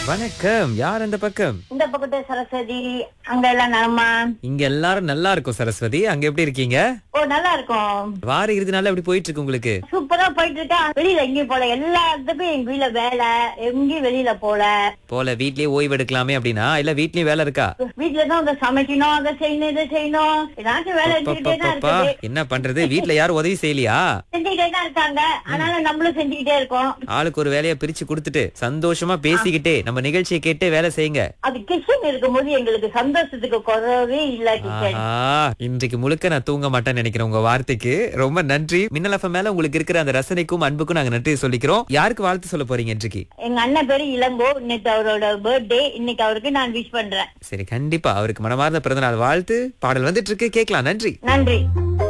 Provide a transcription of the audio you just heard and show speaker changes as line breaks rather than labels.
வணக்கம் யார் அந்த பக்கம்
இந்த பக்கத்து சரஸ்வதி அங்க எல்லாம் நலமா
இங்க எல்லாரும் நல்லா இருக்கும் சரஸ்வதி அங்க எப்படி இருக்கீங்க
ஓ நல்லா இருக்கும்
வார இறுதி நாள் எப்படி போயிட்டு இருக்கு உங்களுக்கு
சூப்பரா போயிட்டு இருக்கா வெளியில எங்கேயும் போல எல்லா இடத்துக்கும் எங்க வீட்ல வேலை எங்கேயும் வெளியில போல
போல வீட்லயே ஓய்வு எடுக்கலாமே அப்படின்னா இல்ல வீட்லயும் வேலை இருக்கா
வீட்டுலதான் அதை சமைக்கணும் அதை செய்யணும் இதை செய்யணும் ஏதாச்சும் வேலை எடுத்துக்கிட்டே தான்
அப்பப்பப்பா,
இருக்குது
என்ன பண்றது வீட்ல யாரும் உதவி செய்யலையா
செஞ்சுக்கிட்டே தான் இருக்காங்க ஆனாலும் நம்மளும் செஞ்சுக்கிட்டே இருக்கோம்
ஆளுக்கு ஒரு வேலையை பிரிச்சு கொடுத்துட்டு சந்தோஷமா பேசிக்கிட்டே நம்ம நிகழ்ச்சியை கேட்டே வேலை செய்யுங்க
அது கிச்சன் இருக்கும்போது எங்களுக்கு சந்தோஷத்துக்கு குறவே இல்ல கிச்சன்
ஆஹா இன்றைக்கு முழுக்க நான் தூங்க மாட்டேன்னு நினைக்கிறேன் உங்க வார்த்தைக்கு ரொம்ப நன்றி மின்னல் எஃப்எம் மேல உங்களுக்கு இருக்கிற அந்த ரசனைக்கும் அன்புக்கும் நாங்க நன்றி சொல்லிக்கிறோம் யாருக்கு வாழ்த்து சொல்ல போறீங்க இன்றைக்கு
எங்க அண்ணன் பேரு இளங்கோ இன்னைக்கு அவரோட பர்த்டே இன்னைக்கு அவருக்கு நான் விஷ் பண்றேன்
சரி கண்டிப்பா அவருக்கு மனமார்ந்த பிறந்தநாள் வாழ்த்து பாடல் வந்துட்டு இருக்கு கேட்கலாம் நன்றி
நன்றி